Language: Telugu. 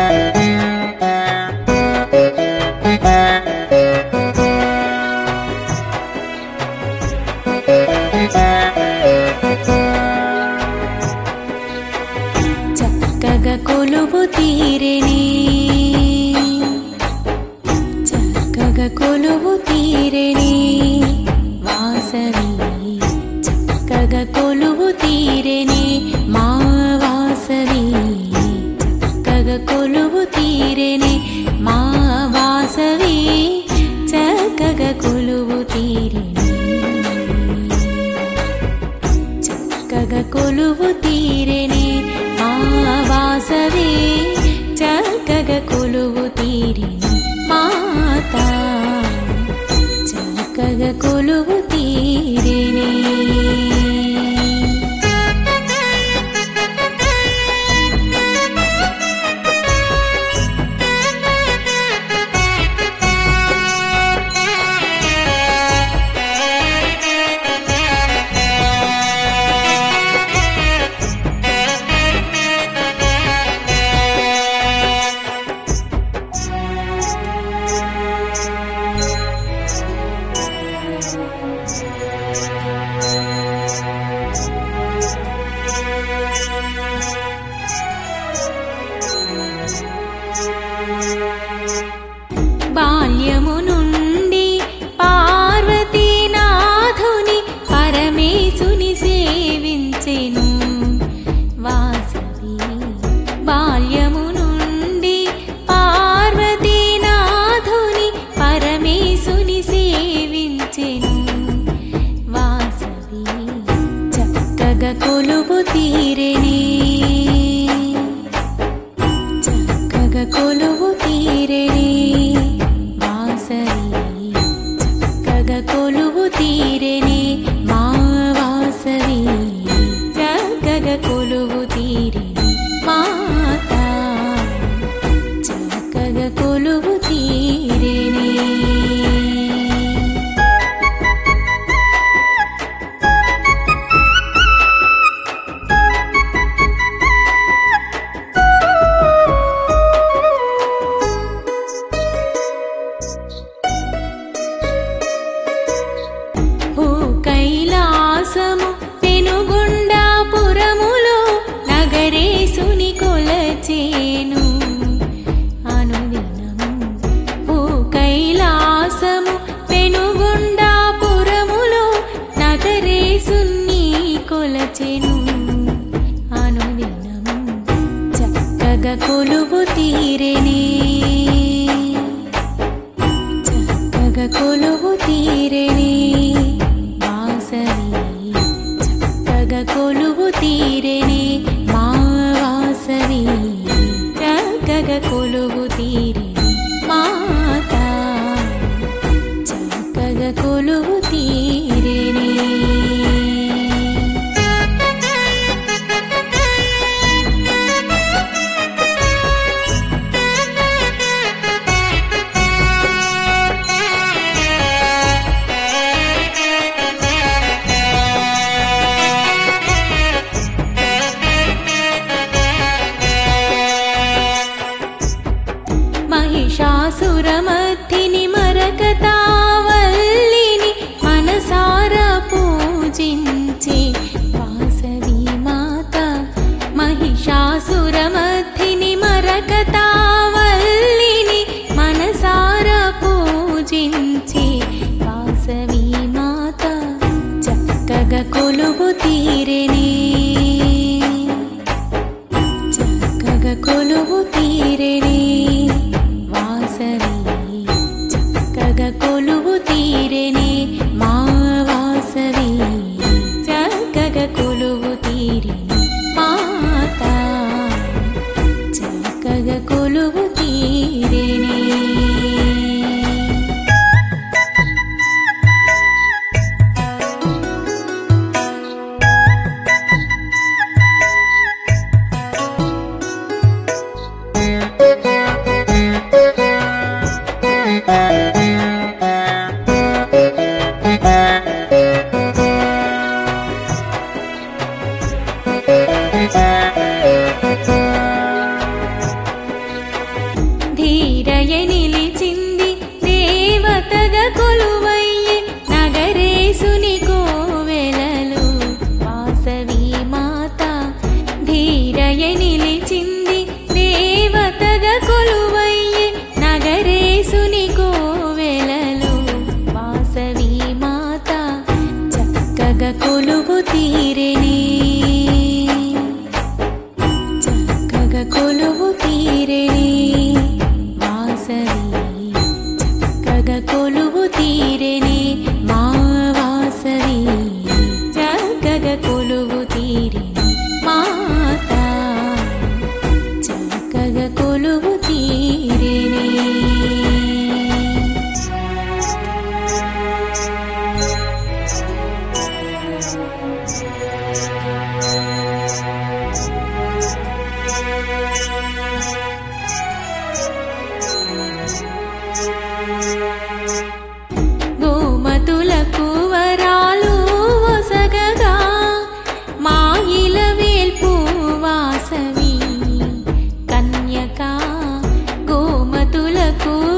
చక్కగా కొలువు తీరెనే చక్కగా కొలువు తీరెనే వాసవి చక్కగా కొలువు తీరెనే మా వాసవి చక్కగా కొలువు తీరెనే మా వాసవి చక్కగా కొలువు తీరెనే చక్కగా కొలువు తీరెనే మా వాసవి చక్కగా కొలువు తీరెనే మాత చక్కగా కొలువు తీరెనే బాల్యము నుండి పార్వతీనాథుని పరమేశుని సేవించెను వాసవి బాల్యము నుండి పార్వతీనాథుని పరమేశుని సేవించెను వాసవి చక్కగా కొలువు తీరెనే చక్కగా కొలువు తీరెనే వాసవి చక్కగా కొలువు తీరెనే మా వాసవి చక్కగా కొలువు తీరెనే మాత చక్కగా కొలువు తీరెనే భూ కైలాసము పెనుగొండాపురములో నగరేశుని కొలచేను అనుదినము భూ కైలాసము పెనుగొండాపురములో నగరేశుని కొలచెను అనుదినము చక్కగా కొలువు తీరెనే చక్కగా కొలువు తీరెనే వాసవి చక్కగా కొలువు తీరెనే మా వాసవి చక్కగా కొలువు తీరెనే మాత చక్కగా కొలువు తీరెనే మహిషాసురమర్థిని మరకతావల్లిని మనసారా పూజించే వాసవి మాత మహిషాసురమర్థిని మరకతావల్లిని మనసారా పూజించే వాసవి మాత చక్కగా కొలువు తీరెనే చక్కగా కొలువు తీరెనే వాసవి చక్కగా కొలువు తీరెనే మా వాసవి చక్కగా కొలువు తీరెనే మాత చక్కగా కొలువు తీరెనే ధీరయ నిలిచింది దేవతగా కొలువయ్యే నగరేసుని కోవెలలు వాసవి మాత ధీరయ నిలిచింది దేవతగా కొలువయ్యే నగరేసుని కోవెలలు వాసవి మాత చక్కగా కొలువు తీరెనే చక్కగా కొలువు తీరెనే వాసవి చక్కగా కొలువు తీరెనే మా వాసవి చక్కగా కొలువు తీరెనే మాత చక్కగా కొలువు తీరెనే గోమతులకు వరాలు ఒసగగా మాయిల వేల్పు వాసవి కన్యక గోమతులకు